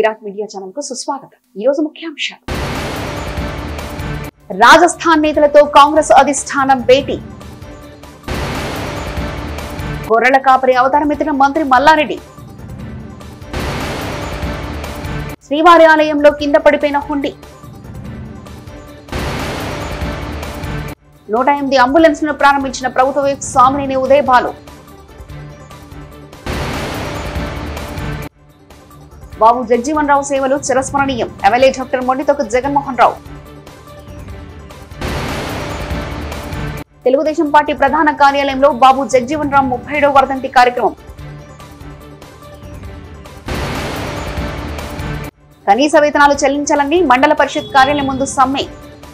Virat media channel కు సుస్వాగతం ఈ రోజు ముఖ్యాంశాలు రాజస్థాన్ నేతలతో కాంగ్రెస్ అధిష్టానం భేటీ గొర్రెల కాపరి అవతారం ఎత్తిన మంత్రి మల్లారెడ్డి శ్రీవారి ఆలయంలో కింద పడిపోయిన హుండీ నూట ఎనిమిది అంబులెన్స్ ను ప్రారంభించిన ప్రభుత్వ విప్ సామినేని ఉదయ్ బాలు బాబు జగ్జీవన్ రావు సేవలు చిరస్మరణీయం MLA doctor Monditoka Jaganmohan Rao Telugudesam party ప్రధాన కార్యాలయంలో బాబు జగ్జీవన్ రామ్ ముప్పై ఏడవ వర్ధంతి కార్యక్రమం కనీస వేతనాలు చెల్లించాలని మండల పరిషత్ కార్యాలయం ముందు సమ్మె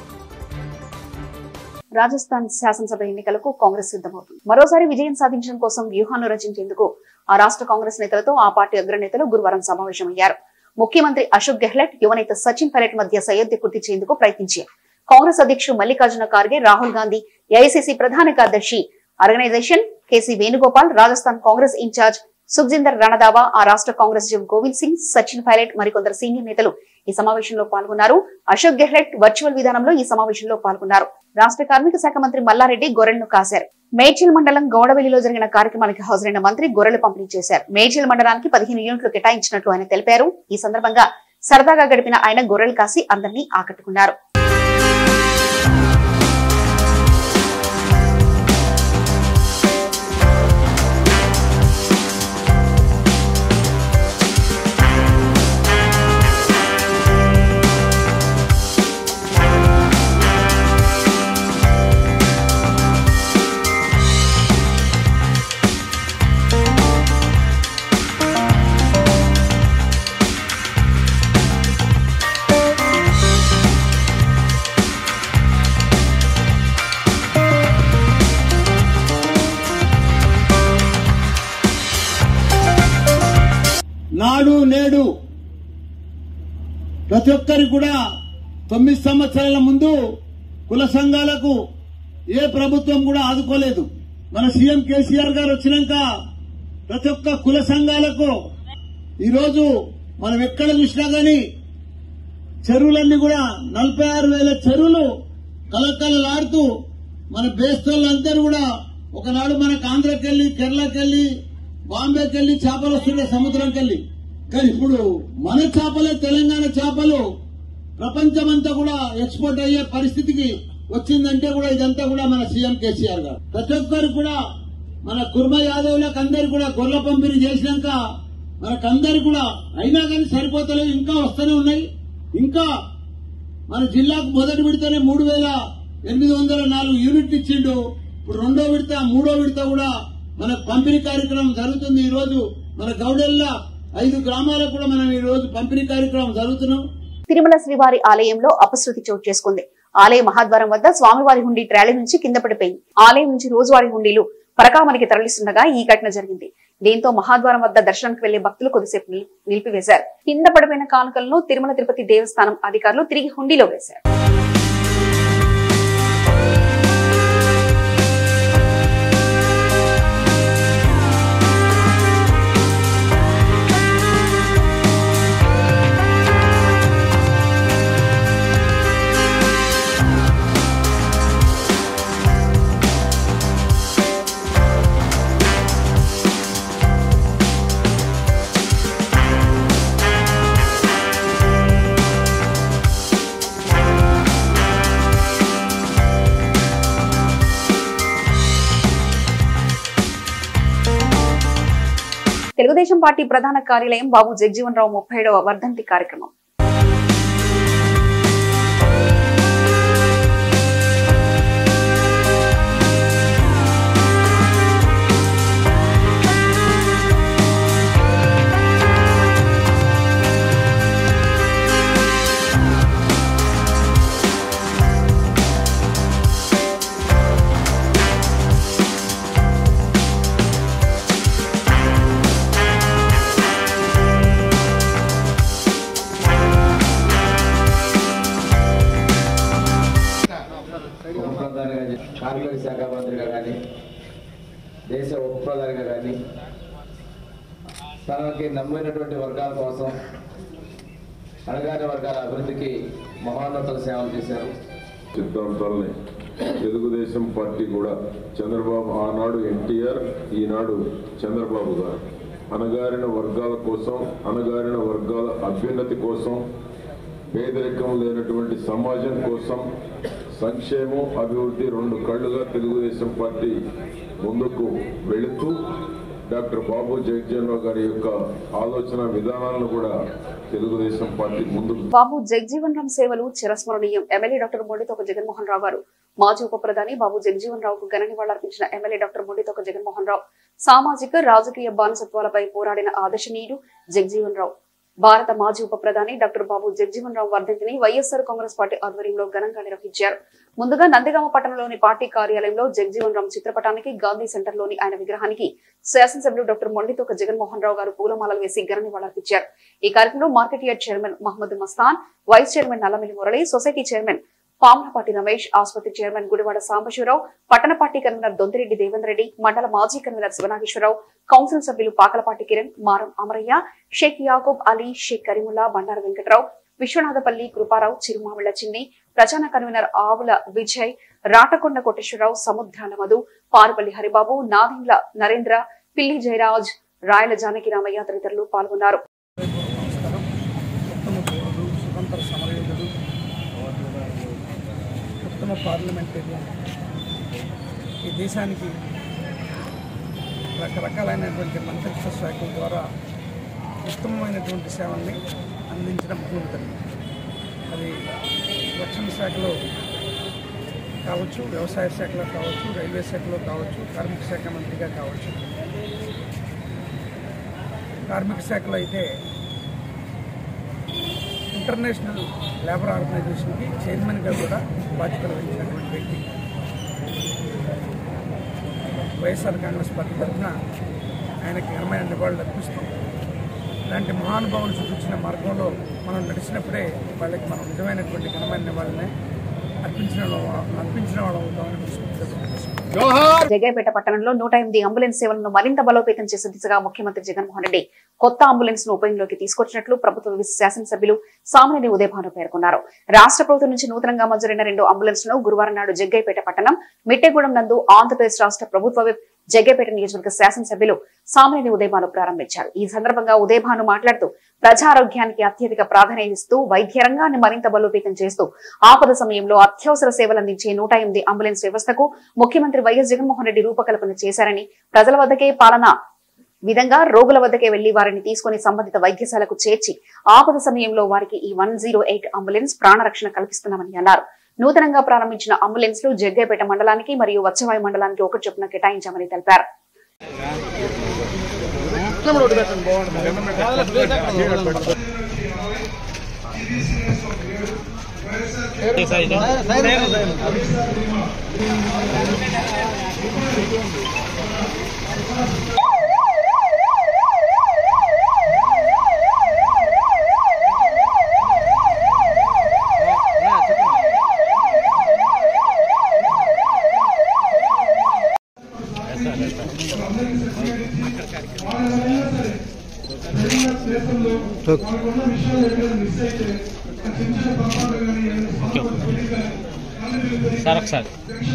రాజస్థాన్ శాసనసభ ఎన్నికలకు కాంగ్రెస్ సిద్ధమవుతుంది మరోసారి విజయం సాధించడం కోసం వ్యూహాన్ని రచించేందుకు ఆ రాష్ట్ర కాంగ్రెస్ నేతలతో ఆ పార్టీ అగ్రనేతలు గురువారం సమావేశమయ్యారు ముఖ్యమంత్రి అశోక్ గెహ్లట్ యువనేత సచిన్ పైలట్ మధ్య సయోధ్య గుర్తించేందుకు ప్రయత్నించారు కాంగ్రెస్ అధ్యక్షుడు మల్లికార్జున ఖార్గే రాహుల్ గాంధీ ఏఐసిసి ప్రధాన కార్యదర్శి ఆర్గనైజేషన్ కేసీ వేణుగోపాల్ రాజస్థాన్ కాంగ్రెస్ ఇన్ఛార్జ్ సుఖ్జిందర్ రణదావా ఆ రాష్ట్ర కాంగ్రెస్ జం గోవింద్ సింగ్ సచిన్ పైలట్ మరికొందరు సీనియర్ నేతలు ఈ సమావేశంలో పాల్గొన్నారు అశోక్ గెహ్లట్ వర్చువల్ విధానంలో ఈ సమావేశంలో పాల్గొన్నారు రాష్ట్ర కార్మిక శాఖ మంత్రి మల్లారెడ్డి గొర్రెలను కాశారు మేడ్చల్ మండలం గౌడవెల్లిలో జరిగిన కార్యక్రమానికి హాజరైన మంత్రి గొర్రెలు పంపిణీ చేశారు మేడ్చల్ మండలానికి పదిహేను యూనిట్లు కేటాయించినట్లు ఆయన తెలిపారు ఈ సందర్భంగా సరదాగా గడిపిన ఆయన గొర్రెలు కాసి అందరినీ ఆకట్టుకున్నారు నాడు నేడు ప్రతి ఒక్కరికి కూడా తొమ్మిది సంవత్సరాల ముందు కుల సంఘాలకు ఏ ప్రభుత్వం కూడా ఆదుకోలేదు మన సీఎం కేసీఆర్ గారు వచ్చినాక ప్రతి ఒక్క కుల సంఘాలకు ఈరోజు మనం ఎక్కడ చూసినా గాని చెరువులన్నీ కూడా నలభై ఆరు వేల చెరువులు కలకలలాడుతూ మన బేస్తోళ్ళందరూ కూడా ఒకనాడు మనకు ఆంధ్రకెళ్లి కేరళకెళ్లి బాంబేకెళ్లి చేపలు వస్తుండే సముద్రంకెళ్లి కానీ ఇప్పుడు మన చేపలే తెలంగాణ చేపలు ప్రపంచమంతా కూడా ఎక్స్పోర్ట్ అయ్యే పరిస్థితికి వచ్చిందంటే కూడా ఇదంతా కూడా మన సీఎం కేసీఆర్ గారు ప్రతి ఒక్కరు కూడా మన కుర్మ యాదవులకు అందరు కూడా గొర్రెల పంపిణీ చేసినాక మనకందరు కూడా అయినా కానీ సరిపోతలేవు ఇంకా వస్తూనే ఉన్నాయి ఇంకా మన జిల్లాకు మొదటి విడతనే మూడు వేల ఎనిమిది వందల నాలుగు యూనిట్లు ఇచ్చిండు ఇప్పుడు రెండో విడత మూడో విడత కూడా మన పంపిణీ కార్యక్రమం జరుగుతుంది ఈ రోజు మన గౌడెల్లా ఐదు గ్రామాలకు కూడా మనం ఈ రోజు పంపిణీ కార్యక్రమం జరుగుతున్నాం తిరుమల శ్రీవారి ఆలయంలో అపశృతి చోటు చేసుకుంది ఆలయ మహాద్వారం వద్ద స్వామివారి హుండీ ట్రాలీ నుంచి కింద పడిపోయింది ఆలయం నుంచి రోజువారీ హుండీలు పరకామనికి తరలిస్తుండగా ఈ ఘటన జరిగింది దీంతో మహాద్వారం వద్ద దర్శనానికి వెళ్లే భక్తులు కొద్దిసేపు నిల్- నిలిపివేశారు కింద పడిపోయిన కానుకలను తిరుమల తిరుపతి దేవస్థానం అధికారులు తిరిగి హుండీలో వేశారు తెలుగుదేశం పార్టీ ప్రధాన కార్యాలయం బాబు జగ్జీవన్ రావు ముప్పై ఏడవ వర్ధంతి కార్యక్రమం ఉపప్రధానిగా చే- కార్మిక శాఖ మంత్రిగా కానీ దేశ ఉపప్రధానిగా కానీ తనకి నమ్మినటువంటి వర్గాల కోసం అణగారిన వర్గాల అభివృద్ధికి మహోన్నత సేవలు చేశారు సిద్ధాంతాలని తెలుగుదేశం పార్టీ కూడా చంద్రబాబు ఆనాడు ఎన్టీఆర్ ఈనాడు చంద్రబాబు గారు అణగారిన వర్గాల కోసం అణగారిన వర్గాల అభ్యున్నతి కోసం పేదరికం లేనటువంటి సమాజం కోసం సంక్షేమం అభివృద్ధి రెండు కళ్ళుగా తెలుగుదేశం పార్టీ ముందుకు వెళుతూ డాక్టర్ బాబు జగజ్జనరావు గారి యొక్క ఆలోచన విధానాలను కూడా తెలుగుదేశం పార్టీ ముందుకు బాబు జగజీవన్ రామ్ సేవలు చిరస్మరణీయం ఎమ్మెల్యే డాక్టర్ మొండితోక జగన్మోహన్ రావు గారు మాజీ ఉప ప్రధాని బాబు జగజీవన్ రావుకు ఘన నివాళులర్పించిన ఎమ్మెల్యే డాక్టర్ మొండితోక జగన్మోహన్ రావు సామాజిక రాజకీయ బానిసత్వాలపై పోరాడిన ఆదర్శనీయుడు జగజీవన్ రావు భారత మాజీ ఉప ప్రధాని డాక్టర్ బాబు జగజీవన్ రావు వర్ధంతిని వైఎస్ఆర్ కాంగ్రెస్ పార్టీ ఆధ్వర్యంలో ఘనంగా నిర్వహించారు ముందుగా నందిగామ పట్టణంలోని పార్టీ కార్యాలయంలో జగజీవన్ రామ్ చిత్రపటానికి గాంధీ సెంటర్ లోని ఆయన విగ్రహానికి శాసనసభ్యులు డాక్టర్ మొండితోక జగన్మోహన్ రావు గారు పూలమాలలు వేసి ఘన నివాళులర్పించారు ఈ కార్యక్రమంలో market yard chairman Mohammad Mastan vice chairman Nallamilli Murali society chairman Pamulapati Ramesh ఆసుపత్రి చైర్మన్ గుడివాడ సాంబశివరావు పట్టణ పార్టీ కన్వీనర్ దొంతిరెడ్డి దేవేందర్ రెడ్డి మండల మాజీ కన్వీనర్ శివనాగేశ్వరరావు కౌన్సిల్ సభ్యులు పాకలపాటి కిరణ్ మారం అమరయ్య షేక్ యాకూబ్ అలీ షేక్ కరీముల్లా బండారు వెంకట్రావు విశ్వనాథపల్లి కృపారావు చిరుమామిళ్ల చిన్ని ప్రచాన కన్వీనర్ ఆవుల విజయ్ రాటకొండ కోటేశ్వరరావు సముద్రాల మధు పారుపల్లి హరిబాబు నాదిండ్ల నరేంద్ర పిల్లి జయరాజ్ రాయల జానకి రామయ్య తదితరులు పాల్గొన్నారు నమస్కారం ఉత్తమ పౌరుడు స్వతంత్ర సమరయోధుడు ఉత్తమ పార్లమెంటేరియన్ ఈ దేశానికి రకరకాలైనటువంటి మంత్రిత్వ శాఖల ద్వారా ఉత్తమమైనటువంటి సేవల్ని అందించిన ముఖ్యమంత్రి అది రక్షణ శాఖలో కావచ్చు వ్యవసాయ శాఖలో కావచ్చు రైల్వే శాఖలో కావచ్చు కార్మిక శాఖ మంత్రిగా కావచ్చు కార్మిక శాఖలో అయితే ఇంటర్నేషనల్ లేబర్ ఆర్గనైజేషన్కి చైర్మన్గా కూడా బాధ్యతలు వహించినటువంటి వ్యక్తి వైఎస్ఆర్ కాంగ్రెస్ పార్టీ తరఫున ఆయనకి ఘనమైన నివాళులు అర్పిస్తాం ఇలాంటి మహానుభావులు చూపించిన మార్గంలో మనం నడిచినప్పుడే వాళ్ళకి మనం నిజమైనటువంటి ఘనమైన నివాళులనే అర్పించిన వాళ్ళం- అర్పించిన వాళ్ళం అవుతామని తెలుసుకుంటున్నాం జగ్గైపేట పట్టణంలో నూట ఎనిమిది అంబులెన్స్ సేవలను మరింత బలోపేతం చేసే దిశగా ముఖ్యమంత్రి జగన్మోహన్ రెడ్డి కొత్త అంబులెన్స్ ను ఉపయోగంలోకి తీసుకొచ్చినట్లు ప్రభుత్వ విప్ శాసనసభ్యులు సామినేని ఉదయభాను పేర్కొన్నారు రాష్ట్ర ప్రభుత్వం నుంచి నూతనంగా మంజూరైన రెండు అంబులెన్స్ ను గురువారం నాడు జగ్గైపేట పట్టణం మిట్టెగూడెం నందు ఆంధ్రప్రదేశ్ రాష్ట్ర ప్రభుత్వ విప్ జగ్గైపేట నియోజకవర్గ శాసనసభ్యులు సామినేని ఉదయభాను ప్రారంభించారు ఈ సందర్భంగా ఉదయభాను మాట్లాడుతూ ప్రజారోగ్యానికి అత్యధిక ప్రాధాన్యత ఇస్తూ వైద్య రంగాన్ని మరింత బలోపేతం చేస్తూ ఆపద సమయంలో అత్యవసర సేవలు అందించే నూట ఎనిమిది అంబులెన్స్ వ్యవస్థకు ముఖ్యమంత్రి వైఎస్ జగన్మోహన్ రెడ్డి రూపకల్పన చేశారని ప్రజల వద్దకే పాలన విధంగా రోగుల వద్దకే వెళ్లి వారిని తీసుకుని సంబంధిత వైద్యశాలకు చేర్చి ఆపద సమయంలో వారికి ఈ వన్ జీరో ఎయిట్ అంబులెన్స్ ప్రాణరక్షణ కల్పిస్తున్నామని అన్నారు నూతనంగా ప్రారంభించిన అంబులెన్స్లు జగ్గేపేట మండలానికి మరియు వచ్చవాయి మండలానికి ఒకటి చొప్పున కేటాయించామని తెలిపారు సార్ ఒకసారి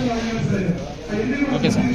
ఓకే సార్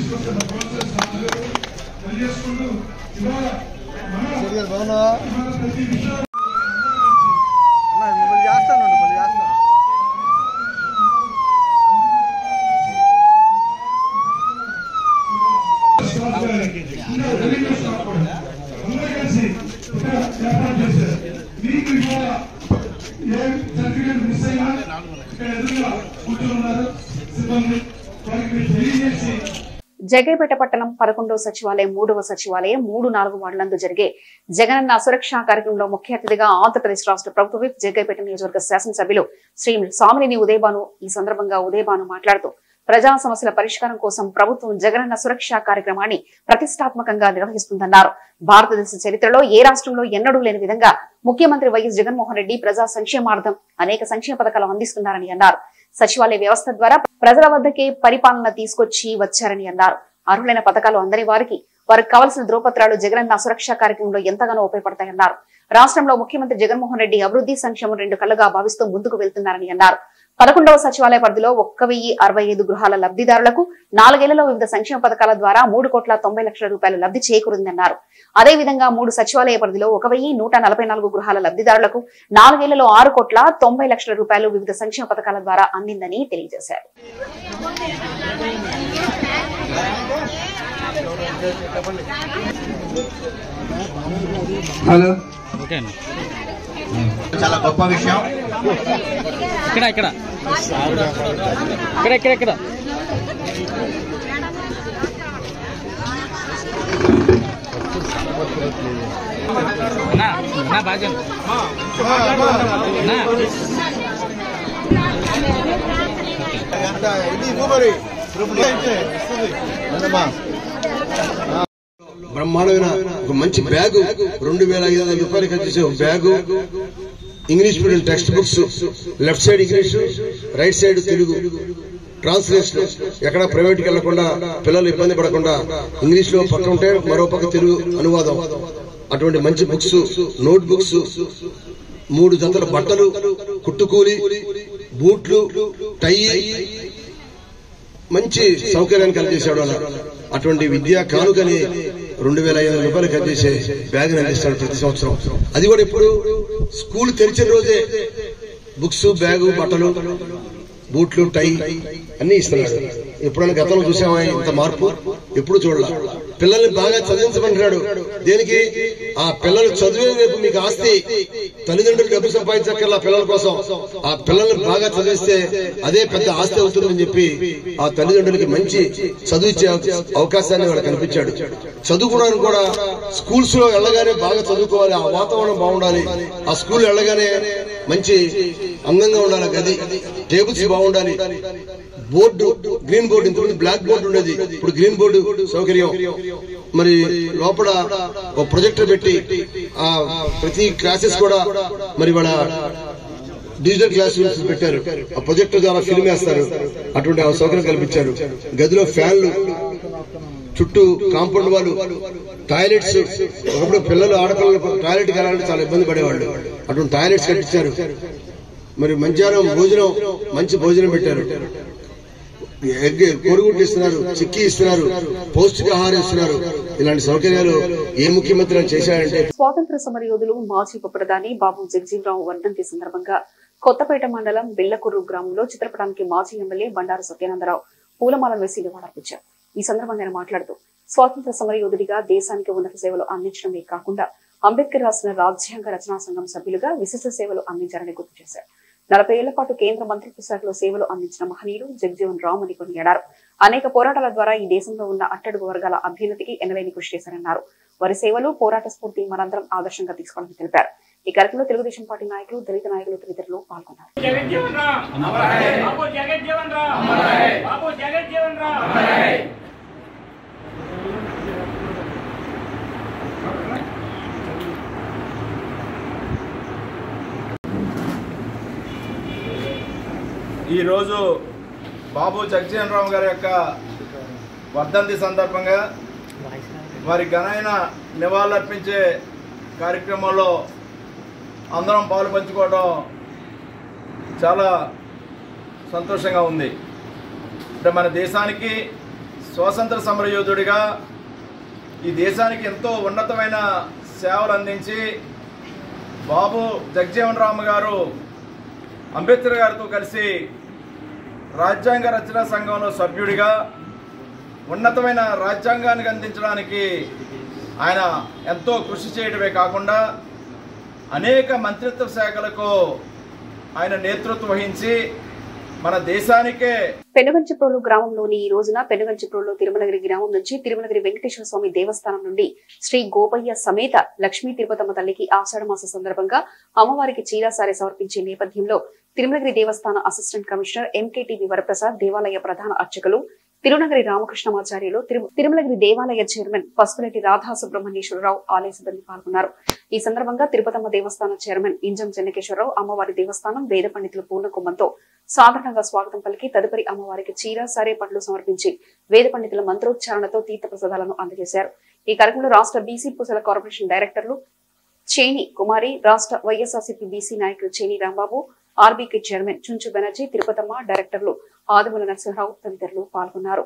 జగ్గైపేట పట్టణం పదకొండవ సచివాలయం మూడవ సచివాలయం మూడు నాలుగు వార్డులందు జరిగే జగనన్న సురక్ష కార్యక్రమంలో ముఖ్య అతిథిగా ఆంధ్రప్రదేశ్ రాష్ట్ర ప్రభుత్వ విప్ జగ్గైపేట నియోజకవర్గ శాసనసభ్యులు శ్రీ సామినేని ఉదయబాను ఈ సందర్భంగా ఉదయబాను మాట్లాడుతూ ప్రజా సమస్యల పరిష్కారం కోసం ప్రభుత్వం జగనన్న సురక్ష కార్యక్రమాన్ని ప్రతిష్టాత్మకంగా నిర్వహిస్తుందన్నారు భారతదేశ చరిత్రలో ఏ రాష్ట్రంలో ఎన్నడూ లేని విధంగా ముఖ్యమంత్రి వైఎస్ జగన్మోహన్ రెడ్డి ప్రజా సంక్షేమార్థం అనేక సంక్షేమ పథకాలు అందిస్తున్నారని అన్నారు సచివాలయ వ్యవస్థ ద్వారా ప్రజల వద్దకే పరిపాలన తీసుకొచ్చి వచ్చారని అన్నారు అర్హులైన పథకాలు అందని వారికి వారికి కావలసిన ధ్రువపత్రాలు జగనన్న సురక్ష కార్యక్రమంలో ఎంతగానో ఉపయోగపడతాయన్నారు రాష్ట్రంలో ముఖ్యమంత్రి జగన్మోహన్ రెడ్డి అభివృద్ధి సంక్షేమం రెండు కళ్ళగా భావిస్తూ ముందుకు వెళ్తున్నారని అన్నారు పదకొండవ సచివాలయ పరిధిలో ఒక్క వెయ్యి అరవై ఐదు గృహాల లబ్ధిదారులకు నాలుగేళ్లలో వివిధ సంక్షేమ పథకాల ద్వారా మూడు కోట్ల తొంభై లక్షల రూపాయల లబ్ధి చేకూరిందన్నారు అదేవిధంగా మూడు సచివాలయ పరిధిలో ఒక వెయ్యి నూట నలభై నాలుగు గృహాల లబ్ధిదారులకు నాలుగేళ్లలో ఆరు కోట్ల తొంభై లక్షల రూపాయలు వివిధ సంక్షేమ పథకాల ద్వారా అందిందని తెలియజేశారు హలో ఓకే అండి చాలా గొప్ప విషయం ఇక్కడ ఇక్కడ ఇక్కడ ఇక్కడ ఇక్కడ అన్నా అన్నా బాగా అన్నా బ్రహ్మాండమైన ఒక మంచి బ్యాగు రెండు వేల ఐదు వందల రూపాయలు ఖర్చు చేసే ఒక bag English medium text books left side English right side Telugu translation ఎక్కడ ప్రైవేట్ కి వెళ్లకుండా పిల్లలు ఇబ్బంది పడకుండా ఇంగ్లీష్ లో పక్క ఉంటే మరో పక్క తెలుగు అనువాదం అటువంటి మంచి బుక్స్ నోట్ బుక్స్ మూడు జతల బట్టలు కుట్టుకూలి బూట్లు టై మంచి సౌకర్యాన్ని కలిగేశాడు అలా అటువంటి విద్యా కానుకని రెండు వేల ఐదు వందల రూపాయలు ఖర్చు చేసే బ్యాగ్ అందిస్తాడు ప్రతి సంవత్సరం అది కూడా ఇప్పుడు స్కూల్ తెరిచిన రోజే బుక్స్ బ్యాగు బట్టలు బూట్లు టై అన్ని ఇస్తున్నాడు ఎప్పుడైనా గతంలో చూసామా ఇంత మార్పు ఎప్పుడు చూడాల పిల్లల్ని బాగా చదివించమంటున్నాడు దేనికి ఆ పిల్లలు చదివే వైపు మీకు ఆస్తి తల్లిదండ్రులు డబ్బు సంపాదించక్కర్లా పిల్లల కోసం ఆ పిల్లల్ని బాగా చదివిస్తే అదే పెద్ద ఆస్తి అవుతుందని చెప్పి ఆ తల్లిదండ్రులకి మంచి చదువు ఇచ్చే అవకాశాన్ని వాళ్ళకి కల్పించాడు చదువుకోవడానికి కూడా స్కూల్స్ లో వెళ్ళగానే బాగా చదువుకోవాలి ఆ వాతావరణం బాగుండాలి ఆ స్కూల్ వెళ్ళగానే మంచి అందంగా ఉండాలి ఆ గది టేబుల్స్ బాగుండాలి బోర్డు గ్రీన్ బోర్డు ఇంతకుముందు బ్లాక్ బోర్డు ఉండేది ఇప్పుడు గ్రీన్ బోర్డు సౌకర్యం మరి లోపల ఒక ప్రొజెక్టర్ పెట్టి ఆ ప్రతి క్లాసెస్ కూడా మరి వాళ్ళ డిజిటల్ క్లాస్ రూమ్స్ పెట్టారు ఆ ప్రొజెక్టర్ ద్వారా ఫిల్మ్ వేస్తారు అటువంటి ఆ సౌకర్యం కల్పించారు గదిలో ఫ్యాన్లు చుట్టూ కాంపౌండ్ వాళ్ళు టాయిలెట్స్ ఒకప్పుడు పిల్లలు ఆడపిల్లలు టాయిలెట్ వెళ్ళాలంటే చాలా ఇబ్బంది పడేవాళ్ళు అటువంటి టాయిలెట్స్ కట్టించారు మరి మధ్యాహ్నం భోజనం మంచి భోజనం పెట్టారు ఎగ్ కోడిగుడ్లు ఇస్తున్నారు చిక్కీ ఇస్తున్నారు పౌష్టికాహారం ఇస్తున్నారు ఇలాంటి సౌకర్యాలు ఏ ముఖ్యమంత్రి అని చేశాడంటే స్వాతంత్ర సమరయోధులు మాజీ ఉప ప్రధాని బాబు జగజీవరావు వర్ధంతి సందర్భంగా కొత్తపేట మండలం బిల్లకుర్రు గ్రామంలో చిత్రపటానికి మాజీ ఎమ్మెల్యే బండారు సత్యానందరావు పూలమాల వేసి నివాళులర్పించారు ఈ సందర్భంగా ఆయన మాట్లాడుతూ స్వాతంత్ర సమరయోధుడిగా దేశానికి ఉన్నత సేవలు అందించడమే కాకుండా అంబేద్కర్ రాసిన రాజ్యాంగ రచనా సంఘం సభ్యులుగా విశిష్ట సేవలు అందించారని గుర్తు చేశారు నలభై ఏళ్ల పాటు కేంద్ర మంత్రిత్వ శాఖలో సేవలు అందించిన మహనీయులు జగజీవన్ రామ్ అని కొనియాడారు అనేక పోరాటాల ద్వారా ఈ దేశంలో ఉన్న అట్టడుగు వర్గాల అభ్యున్నతికి ఎనలేని కృషి చేశారన్నారు వారి సేవలు పోరాట స్ఫూర్తి మనందరం ఆదర్శంగా తీసుకోవాలని తెలిపారు ఈ కార్యక్రమంలో తెలుగుదేశం పార్టీ నాయకులు దళిత నాయకులు తదితరులు పాల్గొన్నారు జగజ్జీవన్ రామ్ బాబు జగజ్జీవన్ రామ్ బాబు జగజ్జీవన్ రామ్ ఈరోజు బాబు జగజీవన్ రామ్ గారి యొక్క వర్ధంతి సందర్భంగా వారి ఘనమైన నివాళులర్పించే కార్యక్రమంలో అందరం పాలు పంచుకోవడం చాలా సంతోషంగా ఉంది అంటే మన దేశానికి స్వాతంత్ర సమరయోధుడిగా ఈ దేశానికి ఎంతో ఉన్నతమైన సేవలు అందించి బాబు జగజీవన్ రామ్ గారు అంబేద్కర్ గారితో కలిసి రాజ్యాంగ రచనా సంఘంలో సభ్యుడిగా ఉన్నతమైన రాజ్యాంగానికి అందించడానికి ఆయన ఎంతో కృషి చేయడమే కాకుండా అనేక మంత్రిత్వ శాఖలకు ఆయన నేతృత్వం వహించి మన దేశానికే పెనుగంచిప్రోలు గ్రామంలోని ఈ రోజున పెనుగంచిప్రోలు తిరుమలగిరి గ్రామం నుంచి తిరుమలగిరి వెంకటేశ్వర స్వామి దేవస్థానం నుండి శ్రీ గోపయ్య సమేత లక్ష్మీ తిరుపతమ్మ తల్లికి ఆషాఢ మాస సందర్భంగా అమ్మవారికి చీరాసారి సమర్పించే నేపథ్యంలో తిరుమలగిరి దేవస్థాన అసిస్టెంట్ కమిషనర్ ఎంకేటీవీ వరప్రసాద్ దేవాలయ ప్రధాన అర్చకులు తిరునగరి రామకృష్ణమాచార్యులు తిరు- తిరుమలగిరి దేవాలయ చైర్మన్ పసుపులెట్టి రాధా సుబ్రహ్మణ్యేశ్వరరావు ఆలయ సిబ్బంది పాల్గొన్నారు ఈ సందర్భంగా తిరుపతమ్మ దేవస్థాన చైర్మన్ ఇంజం చెన్నకేశ్వరరావు అమ్మవారి దేవస్థానం వేద పండితులు పూర్ణ కుంభంతో సాధారణంగా స్వాగతం పలికి తదుపరి అమ్మవారికి చీర సారే పండ్లు సమర్పించి వేద పండితుల మంత్రోచ్చారణతో తీర్థ ప్రసాదాలను అందజేశారు ఈ కార్యక్రమంలో రాష్ట్ర బీసీ పూసల కార్పొరేషన్ డైరెక్టర్లు చేని కుమారి రాష్ట్ర వైఎస్ఆర్సీపీ బీసీ నాయకులు చేని రాంబాబు ఆర్బీకే చైర్మన్ చుంచు బెనర్జీ తిరుపతమ్మ డైరెక్టర్లు ఆదిమూల నరసింహరావు తదితరులు పాల్గొన్నారు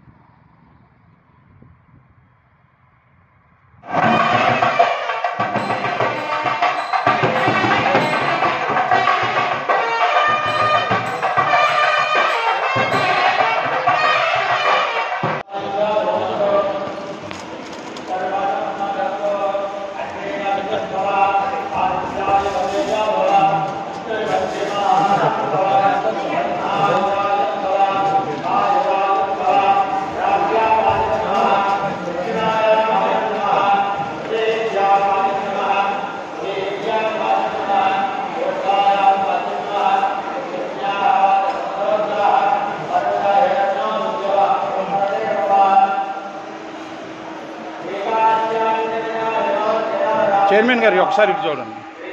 చైర్మన్ గారు ఒకసారి ఇటు చూడండి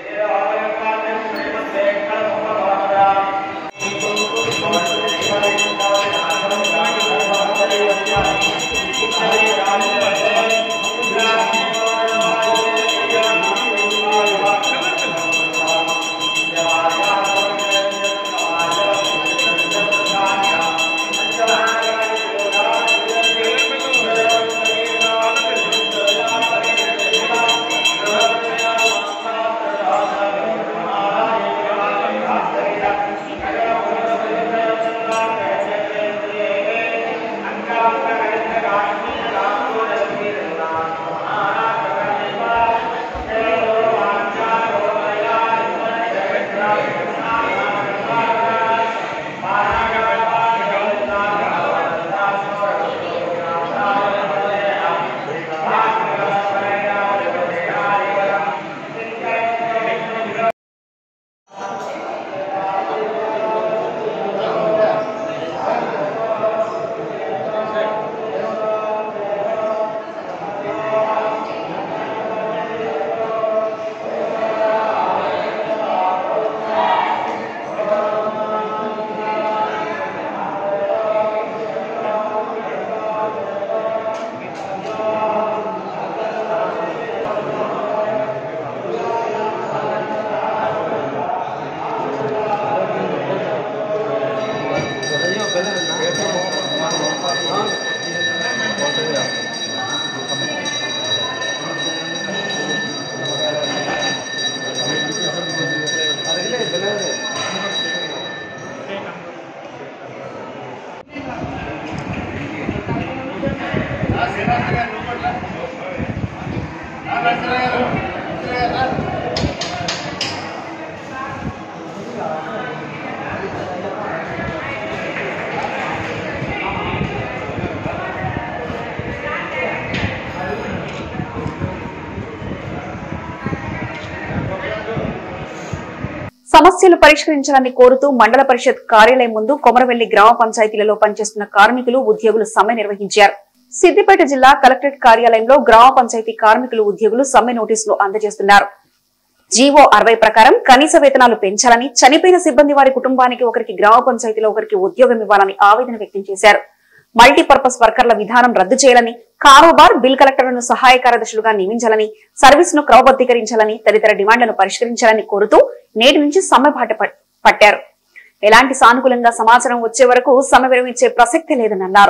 సమస్యలు పరిష్కరించాలని కోరుతూ మండల పరిషత్ కార్యాలయం ముందు కొమరవెల్లి గ్రామ పంచాయతీలలో పనిచేస్తున్న కార్మికులు ఉద్యోగులు సమ్మె నిర్వహించారు సిద్దిపేట జిల్లా కలెక్టరేట్ కార్యాలయంలో గ్రామ పంచాయతీ కార్మికులు ఉద్యోగులు సమ్మె నోటీసులు అందజేస్తున్నారు జీవో అరవై ప్రకారం కనీస వేతనాలు పెంచాలని చనిపోయిన సిబ్బంది వారి కుటుంబానికి ఒకరికి గ్రామ పంచాయతీలో ఒకరికి ఉద్యోగం ఇవ్వాలని ఆవేదన వ్యక్తం చేశారు మల్టీపర్పస్ వర్కర్ల విధానం రద్దు చేయాలని కారోబార్ బిల్ కలెక్టర్లను సహాయ కార్యదర్శులుగా నియమించాలని సర్వీస్ ను క్రమబద్దీకరించాలని తదితర డిమాండ్లను పరిష్కరించాలని కోరుతూ నేటి నుంచి సమ్మె బాట పట్- పట్టారు ఎలాంటి సానుకూలంగా సమాచారం వచ్చే వరకు సమ్మె విరమించే ప్రసక్తి లేదని అన్నారు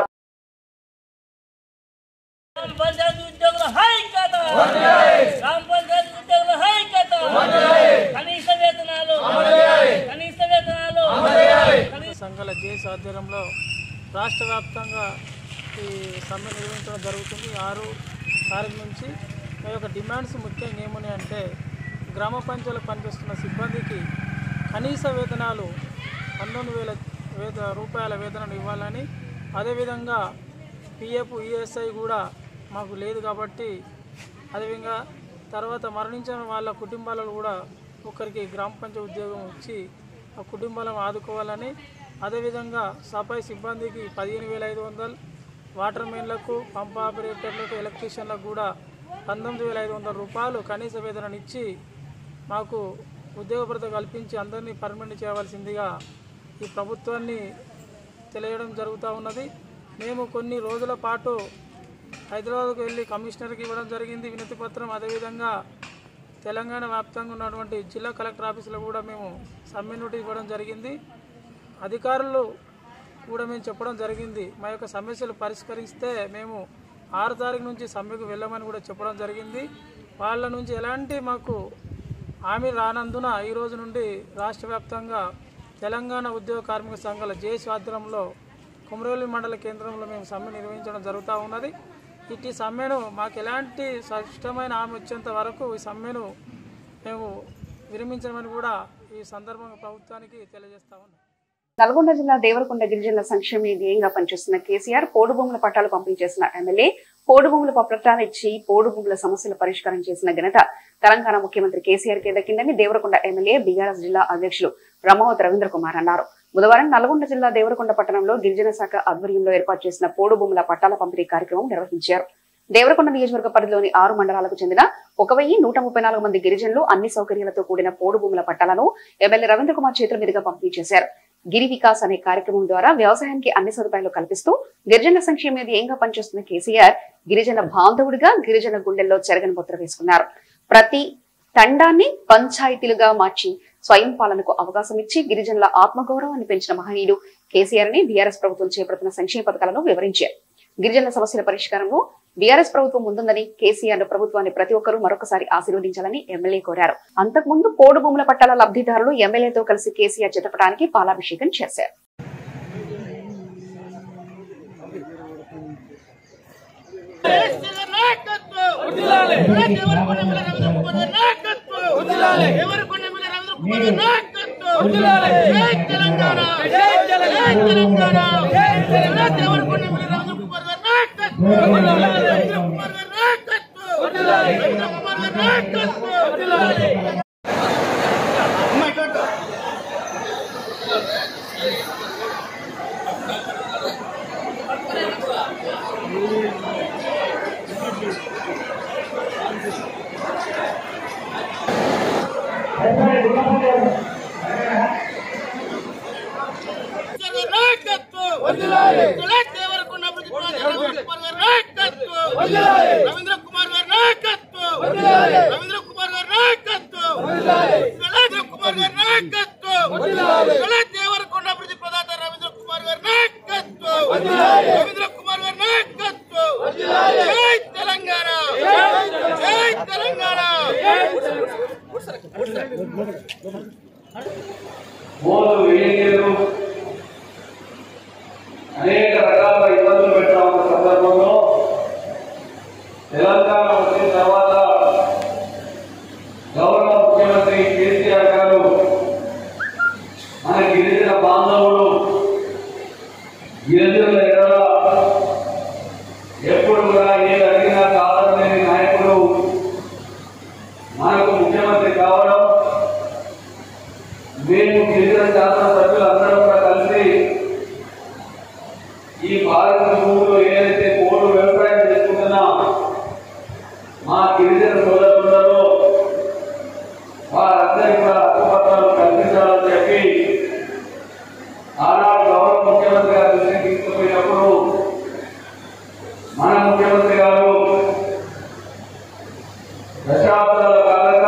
పంచాయతీ ఉద్యోగుల హైకత గ్రామ పంచాయతీ ఉద్యోగుల హైకత కనీస వేతనాలు కనీస వేతనాలు సంఘాల జేఏసీ ఆధ్వర్యంలో రాష్ట్ర వ్యాప్తంగా ఈ సమ్మె నిర్వహించడం జరుగుతుంది ఆరు తారీఖు నుంచి మా యొక్క డిమాండ్స్ ముఖ్యంగా ఏమున్నాయి అంటే గ్రామ పంచాయతీలో పనిచేస్తున్న సిబ్బందికి కనీస వేతనాలు పంతొమ్మిది వేల వేత రూపాయల వేతనం ఇవ్వాలని అదేవిధంగా పిఎఫ్ ఈఎస్ఐ కూడా మాకు లేదు కాబట్టి అదేవిధంగా తర్వాత మరణించిన వాళ్ళ కుటుంబాలలో కూడా ఒకరికి గ్రామ పంచాయతీ ఉద్యోగం ఇచ్చి ఆ కుటుంబాలను ఆదుకోవాలని అదేవిధంగా సఫాయి సిబ్బందికి పదిహేను వేల ఐదు వందలు వాటర్ మెన్లకు పంప్ ఆపరేటర్లకు ఎలక్ట్రీషియన్లకు కూడా పంతొమ్మిది వేల ఐదు వందల రూపాయలు కనీస వేతనాన్ని ఇచ్చి మాకు ఉద్యోగ భద్రత కల్పించి అందరినీ పర్మనెంట్ చేయవలసిందిగా ఈ ప్రభుత్వాన్ని తెలియడం జరుగుతూ ఉన్నది మేము కొన్ని రోజుల పాటు హైదరాబాద్కు వెళ్ళి కమిషనర్కి ఇవ్వడం జరిగింది వినతి పత్రం అదేవిధంగా తెలంగాణ వ్యాప్తంగా ఉన్నటువంటి జిల్లా కలెక్టర్ ఆఫీసులో కూడా మేము సమ్మె నోటీస్ ఇవ్వడం జరిగింది అధికారులు కూడా మేము చెప్పడం జరిగింది మా యొక్క సమస్యలు పరిష్కరిస్తే మేము ఆరు తారీఖు నుంచి సమ్మెకు వెళ్ళమని కూడా చెప్పడం జరిగింది వాళ్ళ నుంచి ఎలాంటి మాకు హామీ రానందున ఈ రోజు నుండి రాష్ట్ర వ్యాప్తంగా తెలంగాణ ఉద్యోగ కార్మిక సంఘాల జేఏసీ ఆధ్వర్యంలో కుమరవెల్లి మండల కేంద్రంలో మేము సమ్మె నిర్వహించడం జరుగుతూ ఉన్నది ఇట్టి సమ్మెను మాకు ఎలాంటి స్పష్టమైన హామీ వచ్చేంత వరకు ఈ సమ్మెను మేము విరమించమని కూడా ఈ సందర్భంగా ప్రభుత్వానికి తెలియజేస్తా ఉన్నాం నల్గొండ జిల్లా దేవరకొండ గిరిజనుల సంక్షేమ ధ్యేయంగా పనిచేస్తున్న కేసీఆర్ పోడు భూముల పట్టాలు పంపిణీ చేసిన ఎమ్మెల్యే పోడు భూముల పట్టాలు ఇచ్చి పోడు భూముల సమస్యలు పరిష్కారం చేసిన ఘనత తెలంగాణ ముఖ్యమంత్రి కేసీఆర్ కే దక్కిందని దేవరకొండ ఎమ్మెల్యే బీఆర్ఎస్ జిల్లా అధ్యక్షులు బ్రహ్మవతి రవీంద్ర కుమార్ అన్నారు బుధవారం నల్గొండ జిల్లా దేవరకొండ పట్టణంలో గిరిజన శాఖ ఆధ్వర్యంలో ఏర్పాటు చేసిన పోడు భూముల పట్టాల పంపిణీ కార్యక్రమం నిర్వహించారు దేవరకొండ నియోజకవర్గ పరిధిలోని ఆరు మండలాలకు చెందిన ఒక వెయ్యి నూట ముప్పై నాలుగు మంది గిరిజనులు అన్ని సౌకర్యాలతో కూడిన పోడు భూముల పట్టాలను ఎమ్మెల్యే రవీంద్ర కుమార్ చేతుల మీదుగా పంపిణీ చేశారు గిరి వికాస్ అనే కార్యక్రమం ద్వారా వ్యవసాయానికి అన్ని సదుపాయాలు కల్పిస్తూ గిరిజన సంక్షేమ ధ్యేయంగా పనిచేస్తున్న కేసీఆర్ గిరిజన బాంధవుడిగా గిరిజన గుండెల్లో చెరగని ముద్ర వేసుకున్నారు ప్రతి తండాన్ని పంచాయతీలుగా మార్చి స్వయం పాలనకు అవకాశం ఇచ్చి గిరిజనుల ఆత్మగౌరవాన్ని పెంచిన మహనీయుడు కేసీఆర్ ని బీఆర్ఎస్ ప్రభుత్వం చేపడుతున్న సంక్షేమ పథకాలను వివరించారు గిరిజనుల సమస్యల పరిష్కారంలో బీఆర్ఎస్ ప్రభుత్వం ముందుందని కేసీఆర్ ప్రభుత్వాన్ని ప్రతి ఒక్కరూ మరొకసారి ఆశీర్వదించాలని ఎమ్మెల్యే కోరారు అంతకుముందు పోడు భూముల పట్టాల లబ్ధిదారులు ఎమ్మెల్యేతో కలిసి కేసీఆర్ చిత్రపటానికి పాలాభిషేకం చేశారు రవీంద్ర కుమార్ గారి నాయకత్వం రవీంద్ర కుమార్ గారి నాయకత్వం రవీంద్ర కుమార్ గారి నాయకత్వం దేవరకొండ అభివృద్ధి ప్రదాత రవీంద్ర కుమార్ గారి నాయకత్వం రవీంద్ర కుమార్ గారి నాయకత్వం జై తెలంగాణ జై తెలంగాణ బోర్లు వేయలేరు అనేక రకాల ఇబ్బందులు పెట్టా ఉన్న సందర్భంలో తెలంగాణ వచ్చిన తర్వాత గౌరవ ముఖ్యమంత్రి కేసీఆర్ గారు మన గిరిజన బాంధవులు గిరిజనుల ఎడల ఎప్పుడు కూడా ఏది అడిగినా కాదలేని నాయకుడు మనకు ముఖ్యమంత్రి కావడం మేము గిరిజన శాసన సభ్యులు అందరం కూడా కలిసి ఈ భారత భూములు ఏదైతే కోర్టు వ్యవసాయం చేసుకుంటున్నా మా గిరిజన సోదరులలో వారందరికీ కూడా హక్కుపత్రాలు కల్పించాలని చెప్పి ఆనాడు గౌరవ ముఖ్యమంత్రి గారు దృష్టికి తీసుకుపోయినప్పుడు మన ముఖ్యమంత్రి గారు దశాబ్దాల కాలంగా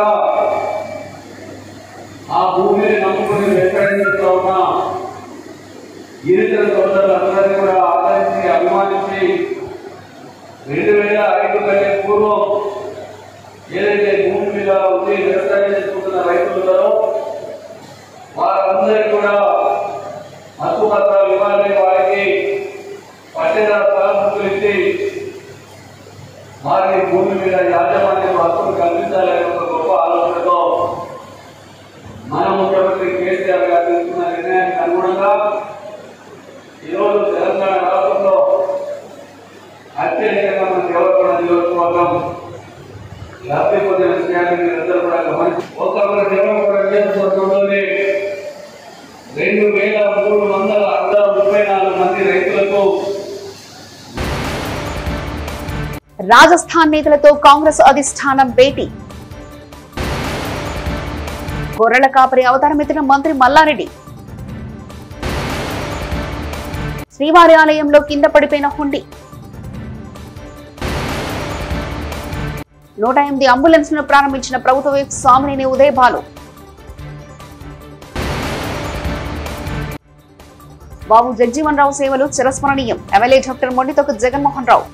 ఆ భూమిని నమ్ముకుని వ్యతిరేకిస్తూ ఉన్న గిరిజన సోదరులందరినీ కూడా ఆదరించి అభిమానించి రెండు వేల ఐదు కంటే పూర్వం ఏదైతే భూమి మీద ఉండి వ్యవసాయం చేసుకుంటున్న రైతులు ఉన్నారో వారందరికీ కూడా హక్కు పత్రాలు ఇవ్వాలి వారికి పట్టేదార స్థలం ఇచ్చి వారి భూమి మీద యాజమాన్యం హక్కులు కల్పించాలనే ఒక గొప్ప ఆలోచనతో మన ముఖ్యమంత్రి కేసీఆర్ గారు తీసుకున్న నిర్ణయానికి అనుగుణంగా ఈరోజు తెలంగాణ రాష్ట్రంలో అత్యధికంగా మన దేవరకొండ నియోజకవర్గం లబ్ధి పొందిన విషయాన్ని మీరందరూ కూడా గమనించి ఒక మన దేవరకొండ నియోజకవర్గంలోనే రెండు వేల మూడు వందల అరవై ముప్పై నాలుగు మంది రైతులకు రాజస్థాన్ నేతలతో కాంగ్రెస్ అధిష్టానం భేటీ గొర్రెల కాపరి అవతారం ఎత్తిన మంత్రి మల్లారెడ్డి శ్రీవారి ఆలయంలో కింద పడిపోయిన హుండీ నూట ఎనిమిది అంబులెన్స్ ను ప్రారంభించిన ప్రభుత్వ విప్ స్వామినేని ఉదయ్ బాలు బాబు జగ్జీవన్ రావు సేవలు చిరస్మరణీయం MLA doctor Monditoka Jaganmohan Rao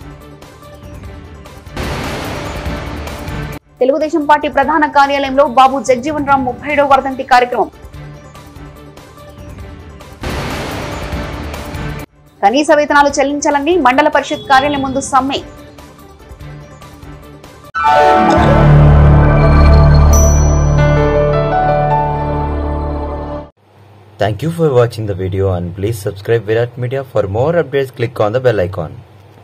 Telugudesam party ప్రధాన కార్యాలయంలో బాబు జగ్జీవన్ రామ్ ముప్పై ఏడవ వర్ధంతి కార్యక్రమం కనీస వేతనాలు చెల్లించాలని మండల పరిషత్ కార్యాలయం ముందు సమ్మె Thank you for watching the video and please subscribe Virat Media for more updates click on the bell icon.